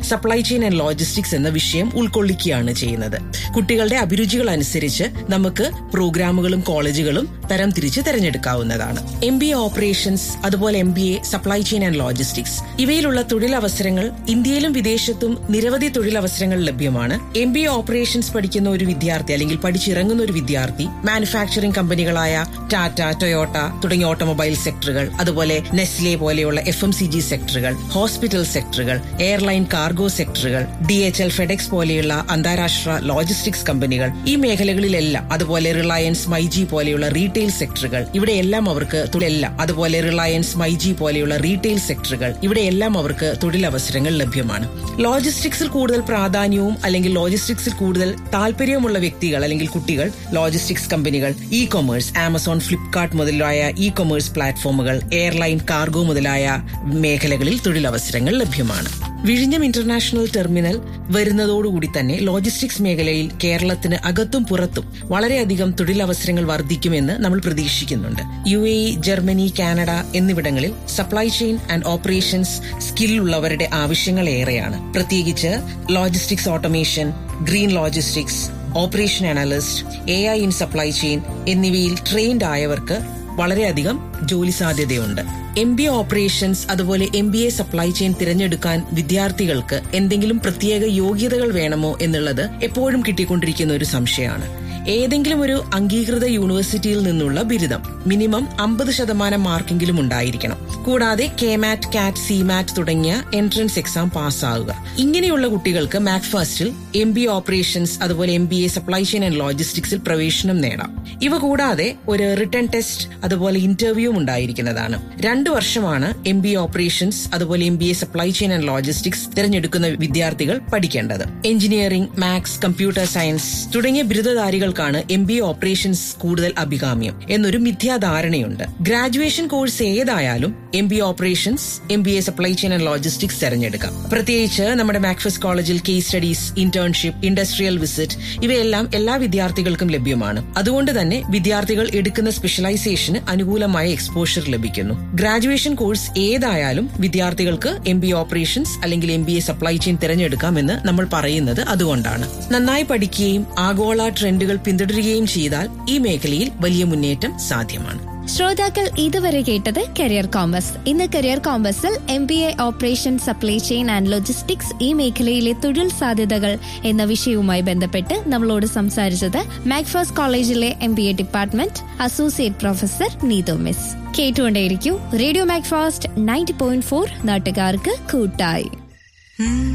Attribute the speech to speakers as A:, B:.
A: supply chain and logistics എന്ന വിഷയം ഉൾക്കൊള്ളിക്കുകയാണ് ചെയ്യുന്നത് കുട്ടികളുടെ അഭിരുചികൾ അനുസരിച്ച് നമുക്ക് പ്രോഗ്രാമുകളും കോളേജുകളും തരം തിരിച്ച് തിരഞ്ഞെടുക്കാവുന്നതാണ് എം ബി എ ഓപ്പറേഷൻസ് അതുപോലെ M B A supply chain and logistics ഇവയിലുള്ള തൊഴിലവസരങ്ങൾ ഇന്ത്യയിലും വിദേശത്തും നിരവധി തൊഴിലവസരങ്ങൾ ലഭ്യമാണ് എം ബി എ ഓപ്പറേഷൻസ് പഠിക്കുന്ന ഒരു വിദ്യാർത്ഥി അല്ലെങ്കിൽ പഠിച്ചിറങ്ങുന്ന ഒരു വിദ്യാർത്ഥി മാനുഫാക്ചറിംഗ് കമ്പനികളായ ടാറ്റ ടൊയോട്ട തുടങ്ങിയ ഓട്ടോമൊബൈൽ സെക്ടറുകൾ അതുപോലെ നെസ്ലെ പോലെയുള്ള എഫ് എം സി ജി സെക്ടറുകൾ ഹോസ്പിറ്റൽ സെക്ടറുകൾ എയർലൈൻ കാർഗോ സെക്ടറുകൾ ഡി എച്ച് എൽ ഫെഡെക്സ് പോലെയുള്ള അന്താരാഷ്ട്ര ലോജിസ്റ്റിക്സ് കമ്പനികൾ ഈ മേഖലകളിലെല്ലാം അതുപോലെ റിലയൻസ് മൈജി പോലെയുള്ള റീറ്റെയിൽ സെക്ടറുകൾ ഇവിടെയെല്ലാം അവർക്ക് തൊഴിലെല്ലാം അതുപോലെ റിലയൻസ് മൈജി പോലെയുള്ള റീറ്റെയിൽ സെക്ടറുകൾ ഇവിടെയെല്ലാം അവർക്ക് തൊഴിലവസരങ്ങൾ ലഭ്യമാണ് ലോജിസ്റ്റിക്സിൽ കൂടുതൽ പ്രാധാന്യവും അല്ലെങ്കിൽ ലോജിസ്റ്റിക്സിൽ കൂടുതൽ താല്പര്യമുള്ള വ്യക്തികൾ അല്ലെങ്കിൽ കുട്ടികൾ ലോജിസ്റ്റിക്സ് കമ്പനികൾ ഇ കൊമേഴ്സ് ആമസോൺ ഫ്ലിപ്കാർട്ട് മുതലായ ഇ കൊമേഴ്സ് പ്ലാറ്റ്ഫോമുകൾ എയർലൈൻ കാർഗോ മുതലായ മേഖലകളിൽ തൊഴിലവസരങ്ങൾ ലഭ്യമാണ് വിഴിഞ്ഞം ഇന്റർനാഷണൽ ടെർമിനൽ വരുന്നതോടുകൂടി തന്നെ ലോജിസ്റ്റിക്സ് മേഖലയിൽ കേരളത്തിന് അകത്തും പുറത്തും വളരെയധികം തൊഴിലവസരങ്ങൾ വർദ്ധിക്കുമെന്ന് നമ്മൾ പ്രതീക്ഷിക്കുന്നുണ്ട് U A E Germany Canada എന്നിവിടങ്ങളിൽ സപ്ലൈ ചെയിൻ ആൻഡ് ഓപ്പറേഷൻസ് സ്കില്ലുള്ളവരുടെ ആവശ്യങ്ങൾ ഏറെയാണ് പ്രത്യേകിച്ച് logistics automation green logistics operation analyst A I in supply chain എന്നിവയിൽ ട്രെയിൻഡ് ആയവർക്ക് വളരെയധികം ജോലി സാധ്യതയുണ്ട് എം ബി എ ഓപ്പറേഷൻസ് അതുപോലെ M B A supply chain തിരഞ്ഞെടുക്കാൻ വിദ്യാർത്ഥികൾക്ക് എന്തെങ്കിലും പ്രത്യേക യോഗ്യതകൾ വേണമോ എന്നുള്ളത് എപ്പോഴും കിട്ടിക്കൊണ്ടിരിക്കുന്ന ഒരു സംശയമാണ് ഏതെങ്കിലും ഒരു അംഗീകൃത യൂണിവേഴ്സിറ്റിയിൽ നിന്നുള്ള ബിരുദം മിനിമം അമ്പത് ശതമാനം മാർക്കെങ്കിലും ഉണ്ടായിരിക്കണം കൂടാതെ കെ മാറ്റ് കാറ്റ് സി മാറ്റ് തുടങ്ങിയ എൻട്രൻസ് എക്സാം പാസ്സാവുക ഇങ്ങനെയുള്ള കുട്ടികൾക്ക് മാക് ഫസ്റ്റിൽ എം ബി ഓപ്പറേഷൻസ് അതുപോലെ M B A supply chain and ലോജിസ്റ്റിക്സിൽ പ്രവേശനം നേടാം ഇവ കൂടാതെ ഒരു റിട്ടേൺ ടെസ്റ്റ് അതുപോലെ ഇന്റർവ്യൂവും ഉണ്ടായിരിക്കുന്നതാണ് രണ്ടു വർഷമാണ് എം ബി എ ഓപ്പറേഷൻസ് അതുപോലെ M B A supply chain and logistics തിരഞ്ഞെടുക്കുന്ന വിദ്യാർത്ഥികൾ പഠിക്കേണ്ടത് എഞ്ചിനീയറിംഗ് മാത്സ് കമ്പ്യൂട്ടർ സയൻസ് തുടങ്ങിയ ബിരുദധാരികൾക്കാണ് എം ബി എ ഓപ്പറേഷൻസ് കൂടുതൽ അഭികാമ്യം എന്നൊരു മിഥ്യാധാരണയുണ്ട് ഗ്രാജുവേഷൻ കോഴ്സ് ഏതായാലും M B A operations M B A supply chain and logistics തിരഞ്ഞെടുക്കാം പ്രത്യേകിച്ച് നമ്മുടെ മാക്ഫസ് കോളേജിൽ case studies internship industrial visit ഇവയെല്ലാം എല്ലാ വിദ്യാർത്ഥികൾക്കും ലഭ്യമാണ് അതുകൊണ്ട് തന്നെ വിദ്യാർത്ഥികൾ എടുക്കുന്ന സ്പെഷ്യലൈസേഷന് അനുകൂലമായ എക്സ്പോഷർ ലഭിക്കുന്നു ഗ്രാജുവേഷൻ കോഴ്സ് ഏതായാലും വിദ്യാർത്ഥികൾക്ക് എം ബി ഓപ്പറേഷൻസ് അല്ലെങ്കിൽ M B A supply chain തിരഞ്ഞെടുക്കാമെന്ന് നമ്മൾ പറയുന്നത് അതുകൊണ്ടാണ് നന്നായി പഠിക്കുകയും ആഗോള ട്രെൻഡുകൾ പിന്തുടരുകയും ചെയ്താൽ ഈ മേഖലയിൽ വലിയ മുന്നേറ്റം സാധ്യമാണ്
B: ശ്രോതാക്കൾ ഇതുവരെ കേട്ടത് കരിയർ കോമ്പസ് ഇന്ന് കരിയർ കോമ്പസിൽ M B A operation supply chain and logistics ഈ മേഖലയിലെ തൊഴിൽ സാധ്യതകൾ എന്ന വിഷയവുമായി ബന്ധപ്പെട്ട് നമ്മളോട് സംസാരിച്ചത് മാക്ഫാസ് കോളേജിലെ M B A department associate professor Neethu miss കേട്ടുകൊണ്ടേയിരിക്കൂ radio MACFAST ninety point four നാട്ടുകാർക്ക് കൂട്ടായി